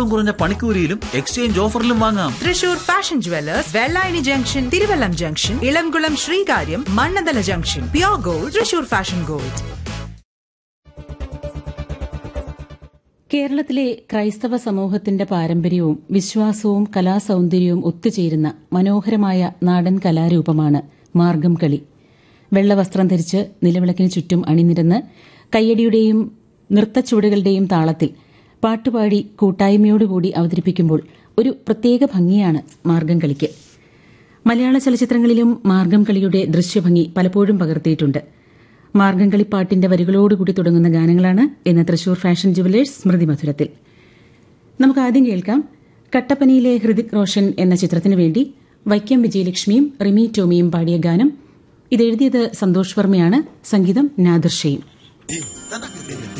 ഏറ്റവും കുറഞ്ഞ പണിക്കൂലിയിലും എക്സ്ചേഞ്ച് ഓഫറിലും വാങ്ങാം Thrissur fashion jewellers Vellayani junction Thiruvallam junction Elamkulam Sreekaryam Mannanthala junction pure gold Thrissur fashion gold കേരളത്തിലെ ക്രൈസ്തവ സമൂഹത്തിന്റെ പാരമ്പര്യവും വിശ്വാസവും കലാസൗന്ദര്യവും ഒത്തുചേരുന്ന മനോഹരമായ നാടൻ കലാരൂപമാണ് മാർഗം കളി വെള്ളവസ്ത്രം ധരിച്ച് നിലവിളക്കിന് ചുറ്റും അണിനിരന്ന് കയ്യടിയുടെയും നൃത്തച്ചുവടുകളുടെയും താളത്തിൽ പാട്ടുപാടി കൂട്ടായ്മയോടുകൂടി അവതരിപ്പിക്കുമ്പോൾ ഒരു പ്രത്യേക ഭംഗിയാണ് മാർഗം കളിക്ക് മലയാള ചലച്ചിത്രങ്ങളിലും മാർഗം കളിയുടെ ദൃശ്യഭംഗി പലപ്പോഴും പകർത്തിയിട്ടുണ്ട് മാർഗം കളി പാട്ടിന്റെ വരികളോടുകൂടി തുടങ്ങുന്ന ഗാനങ്ങളാണ് ഇന്ന് തൃശൂർ ഫാഷൻ ജുവലേഴ്സ് സ്മൃതി മധുരത്തിൽ നമുക്ക് ആദ്യം കേൾക്കാം കട്ടപ്പനയിലെ ഹൃതിക് റോഷൻ എന്ന ചിത്രത്തിനു വേണ്ടി വൈക്കം വിജയലക്ഷ്മിയും റിമി ടോമിയും പാടിയ ഗാനം ഇതെഴുതിയത് സന്തോഷ് വർമ്മയാണ് സംഗീതം നാദിർ ഷെയ്ൻ